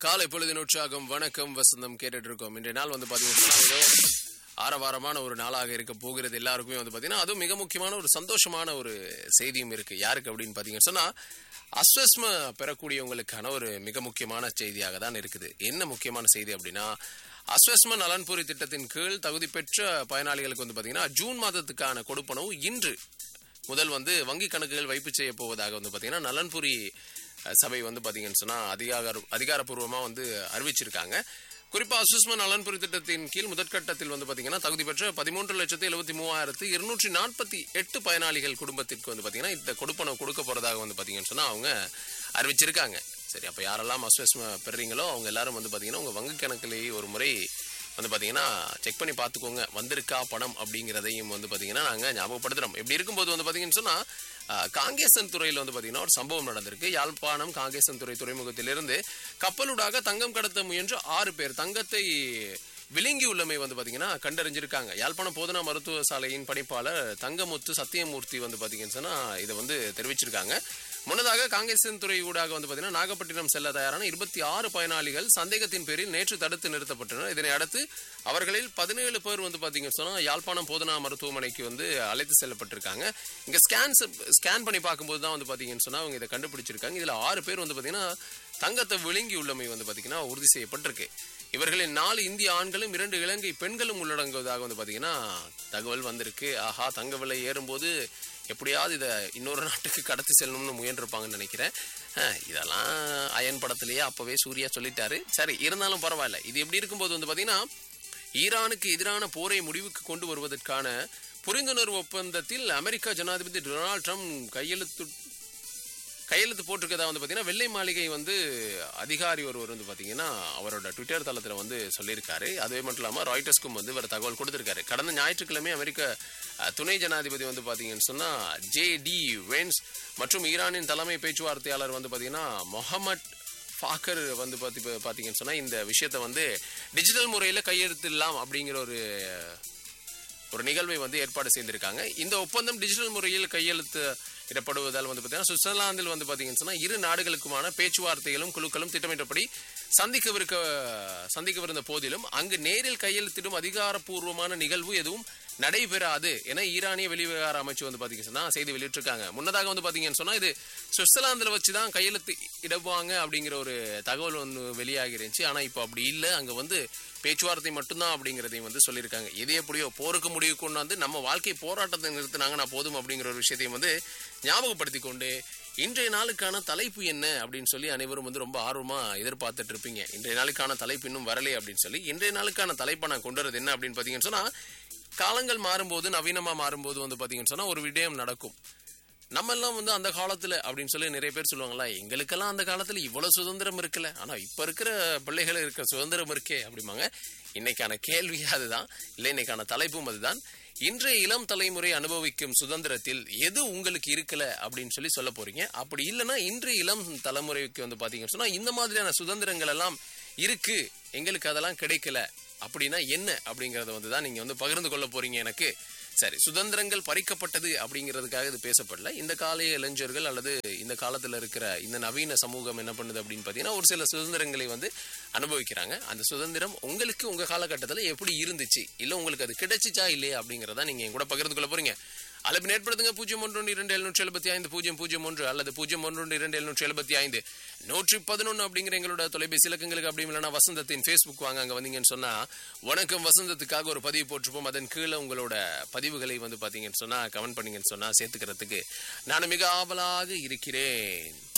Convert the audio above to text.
காலை பொழுதின் உற்சாகம் வணக்கம் வசந்தம் கேட்டுட்டு இருக்கோம் இன்றைய நாள் வந்து பாத்தீங்கன்னா ஏதோ ஆரவாரமான ஒரு நாளாக இருக்க போகிறது எல்லாருக்குமே வந்து பாத்தீங்கன்னா அதுவும் மிக முக்கியமான ஒரு சந்தோஷமான ஒரு செய்தியும் இருக்கு யாருக்கு அப்படின்னு பாத்தீங்கன்னு சொன்னா அஸ்வஸ்ம பெறக்கூடியவங்களுக்கான ஒரு மிக முக்கியமான செய்தியாக தான் இருக்குது என்ன முக்கியமான செய்தி அப்படின்னா அஸ்வஸ்ம நலன்புரி திட்டத்தின் கீழ் தகுதி பெற்ற பயனாளிகளுக்கு வந்து பாத்தீங்கன்னா ஜூன் மாதத்துக்கான கொடுப்பனவு இன்று முதல் வந்து வங்கி கணக்குகள் வைப்பு செய்ய போவதாக வந்து பாத்தீங்கன்னா நலன்புரி அஹ், சபை வந்து பாத்தீங்கன்னு சொன்னா அதிகார அதிகாரப்பூர்வமா வந்து அறிவிச்சிருக்காங்க குறிப்பா சுஷ்மா நலன்புரி திட்டத்தின் கீழ் முதற்கட்டத்தில் வந்து பாத்தீங்கன்னா தகுதி பெற்ற பதிமூன்று லட்சத்து எழுபத்தி மூவாயிரத்து இருநூற்றி நாற்பத்தி எட்டு பயனாளிகள் குடும்பத்திற்கு வந்து பாத்தீங்கன்னா இந்த கொடுப்பனவு கொடுக்க போறதாக வந்து பாத்தீங்கன்னு சொன்னா அவங்க அறிவிச்சிருக்காங்க சரி அப்ப யாரெல்லாம் அஸ்வஸ்ம பெறுறீங்களோ அவங்க எல்லாரும் வந்து பாத்தீங்கன்னா உங்க வங்கி கணக்கிலேயே ஒரு முறை வந்து பாத்தீங்கன்னா செக் பண்ணி பார்த்துக்கோங்க வந்திருக்கா பணம் அப்படிங்கிறதையும் வந்து பாத்தீங்கன்னா நாங்க ஞாபகப்படுத்துறோம் இப்படி இருக்கும்போது வந்து பாத்தீங்கன்னு சொன்னா ஆஹ், காங்கேசன் துறையில் வந்து பாத்தீங்கன்னா ஒரு சம்பவம் நடந்திருக்கு யாழ்ப்பாணம் காங்கேசன் துறை துறைமுகத்திலிருந்து கப்பலூடாக தங்கம் கடத்த முயன்ற ஆறு பேர் தங்கத்தை விழுங்கி உள்ளமை வந்து பாத்தீங்கன்னா கண்டறிஞ்சிருக்காங்க யாழ்ப்பாணம் போதனா மருத்துவ சாலையின் பணிப்பாளர் தங்கமுத்து சத்தியமூர்த்தி வந்து பாத்தீங்கன்னு சொன்னா இதை வந்து தெரிவிச்சிருக்காங்க முன்னதாக காங்கேசன் துறை ஊடாக வந்து பாத்தீங்கன்னா நாகப்பட்டினம் செல்ல தயாரான இருபத்தி ஆறு பயனாளிகள் சந்தேகத்தின் பேரில் நேற்று தடுத்து நிறுத்தப்பட்டனர் இதனை அடுத்து அவர்களில் பதினேழு பேர் வந்து பாத்தீங்கன்னு சொன்னா யாழ்ப்பாணம் போதனா மருத்துவமனைக்கு வந்து அழைத்து செல்லப்பட்டிருக்காங்க இங்க ஸ்கேன் ஸ்கேன் பண்ணி பார்க்கும்போது தான் வந்து பாத்தீங்கன்னு சொன்னா அவங்க இதை கண்டுபிடிச்சிருக்காங்க இதுல ஆறு பேர் வந்து பாத்தீங்கன்னா தங்கத்தை விழுங்கி உள்ளமை வந்து பாத்தீங்கன்னா உறுதி செய்யப்பட்டிருக்கு இவர்களின் நாலு இந்திய ஆண்களும் இரண்டு இலங்கை பெண்களும் உள்ளடங்குவதாக வந்து பாத்தீங்கன்னா தகவல் வந்திருக்கு ஆஹா தங்க விலை ஏறும்போது எப்படியாவது இதை இன்னொரு நாட்டுக்கு கடத்தி செல்லணும்னு முயன்றிருப்பாங்கன்னு நினைக்கிறேன் அஹ், இதெல்லாம் அயன் படத்திலேயே அப்பவே சூர்யா சொல்லிட்டாரு சரி இருந்தாலும் பரவாயில்ல இது எப்படி இருக்கும்போது வந்து பாத்தீங்கன்னா ஈரானுக்கு எதிரான போரை முடிவுக்கு கொண்டு வருவதற்கான புரிந்துணர்வு ஒப்பந்தத்தில் அமெரிக்கா ஜனாதிபதி டொனால்ட் ட்ரம்ப் கையெழுத்து கையெழுத்து போட்டிருக்கதா வந்து பார்த்தீங்கன்னா வெள்ளை மாளிகை வந்து அதிகாரி ஒருவர் வந்து பார்த்தீங்கன்னா அவரோட ட்விட்டர் தளத்தில் வந்து சொல்லியிருக்காரு அதுவே மட்டும் இல்லாமல் ராய்டர்ஸ்க்கும் வந்து இவர் தகவல் கொடுத்திருக்காரு கடந்த ஞாயிற்றுக்கிழமை அமெரிக்க அஹ், துணை ஜனாதிபதி வந்து பார்த்தீங்கன்னு சொன்னால் ஜே டி வென்ஸ் மற்றும் ஈரானின் தலைமை பேச்சுவார்த்தையாளர் வந்து பார்த்தீங்கன்னா மொஹமட் ஃபாக்கர் வந்து பார்த்தி பார்த்தீங்கன்னு சொன்னால் இந்த விஷயத்தை வந்து டிஜிட்டல் முறையில் கையெழுத்திடலாம் அப்படிங்கிற ஒரு ஒரு நிகழ்வை வந்து ஏற்பாடு செய்திருக்காங்க இந்த ஒப்பந்தம் டிஜிட்டல் முறையில் கையெழுத்து இடப்படுவதால் வந்து பார்த்தீங்கன்னா சுவிட்சர்லாந்தில் வந்து பார்த்தீங்கன்னு சொன்னா இரு நாடுகளுக்குமான பேச்சுவார்த்தைகளும் குழுக்களும் திட்டமிட்டபடி சந்திக்கவிருக்க சந்திக்கவிருந்த போதிலும் அங்கு நேரில் கையெழுத்திடும் அதிகாரப்பூர்வமான நிகழ்வு எதுவும் நடைபெறாது என ஈரானிய வெளிவிவகார அமைச்சு வந்து பாத்தீங்கன்னு சொன்னா செய்தி வெளியிட்டிருக்காங்க முன்னதாக வந்து பாத்தீங்கன்னு சொன்னா இது சுவிட்சர்லாந்துல வச்சு தான் கையெழுத்து இடுவாங்க அப்படிங்கிற ஒரு தகவல் ஒன்று வெளியாகி இருந்துச்சு ஆனா இப்போ அப்படி இல்லை அங்க வந்து பேச்சுவார்த்தை மட்டும்தான் அப்படிங்கிறதையும் வந்து சொல்லியிருக்காங்க எது எப்படியோ போருக்கு முடிவு கொண்டாந்து நம்ம வாழ்க்கை போராட்டத்தை நிறுத்தினாங்கன்னா போதும் அப்படிங்கிற ஒரு விஷயத்தையும் வந்து ஞாபகப்படுத்தி கொண்டு இன்றைய நாளுக்கான தலைப்பு என்ன அப்படின்னு சொல்லி அனைவரும் வந்து ரொம்ப ஆர்வமா எதிர்பார்த்துட்டு இருப்பீங்க இன்றைய நாளுக்கான தலைப்பு இன்னும் வரலை அப்படின்னு சொல்லி இன்றைய நாளுக்கான தலைப்பை நான் கொண்டு வரது என்ன அப்படின்னு பாத்தீங்கன்னு சொன்னா காலங்கள் மாறும்போது நவீனமா மாறும்போது வந்து பாத்தீங்கன்னு சொன்னா ஒரு விடயம் நடக்கும் நம்ம எல்லாம் வந்து அந்த காலத்துல அப்படின்னு சொல்லி நிறைய பேர் சொல்லுவாங்களா எங்களுக்கெல்லாம் அந்த காலத்துல இவ்வளவு சுதந்திரம் இருக்குல்ல ஆனா இப்ப இருக்கிற பிள்ளைகள் இருக்க சுதந்திரம் இருக்கே அப்படிம்பாங்க இன்னைக்கான கேள்வி அதுதான் இல்லை இன்னைக்கான தலைப்பும் அதுதான் இன்றைய இளம் தலைமுறை அனுபவிக்கும் சுதந்திரத்தில் எது உங்களுக்கு இருக்கல அப்படின்னு சொல்லி சொல்ல போறீங்க அப்படி இல்லைன்னா இன்றைய இளம் தலைமுறைக்கு வந்து பாத்தீங்கன்னு சொன்னா இந்த மாதிரியான சுதந்திரங்கள் எல்லாம் இருக்கு எங்களுக்கு அதெல்லாம் கிடைக்கல அப்படின்னா என்ன அப்படிங்கறத வந்து தான் நீங்க வந்து பகிர்ந்து கொள்ள போறீங்க எனக்கு சரி சுதந்திரங்கள் பறிக்கப்பட்டது அப்படிங்கிறதுக்காக இது பேசப்படல இந்த காலைய இளைஞர்கள் அல்லது இந்த காலத்துல இருக்கிற இந்த நவீன சமூகம் என்ன பண்ணுது அப்படின்னு பாத்தீங்கன்னா ஒரு சில சுதந்திரங்களை வந்து அனுபவிக்கிறாங்க அந்த சுதந்திரம் உங்களுக்கு உங்க காலகட்டத்துல எப்படி இருந்துச்சு இல்ல உங்களுக்கு அது கிடைச்சிச்சா இல்லையா அப்படிங்கறத நீங்க என் கூட பகிர்ந்து கொள்ள போறீங்க அழைப்பு ஏற்படுத்துங்க பூஜ்ஜியம் ஒன்று ஒன்று இரண்டு எழுநூற்றி எழுபத்தி ஐந்து பூஜ்ஜியம் பூஜ்ஜியம் ஒன்று அல்லது பூஜ்ஜியம் ஒன்று ஒன்று இரண்டு எழுநூற்றி எழுபத்தி ஐந்து நூற்றி பதினொன்று அப்படிங்கிற எங்களோட தொலைபேசி இலக்கங்களுக்கு அப்படி இல்லைன்னா வசந்தத்தின் ஃபேஸ்புக் வாங்க அங்கே வந்தீங்கன்னு சொன்னா வணக்கம் வசந்தத்துக்காக ஒரு பதிவு போட்டிருப்போம் அதன் கீழே உங்களோட பதிவுகளை வந்து பார்த்தீங்கன்னு சொன்னா கமெண்ட் பண்ணீங்கன்னு சொன்னா சேர்த்துக்கிறதுக்கு நான் மிக ஆவலாக இருக்கிறேன்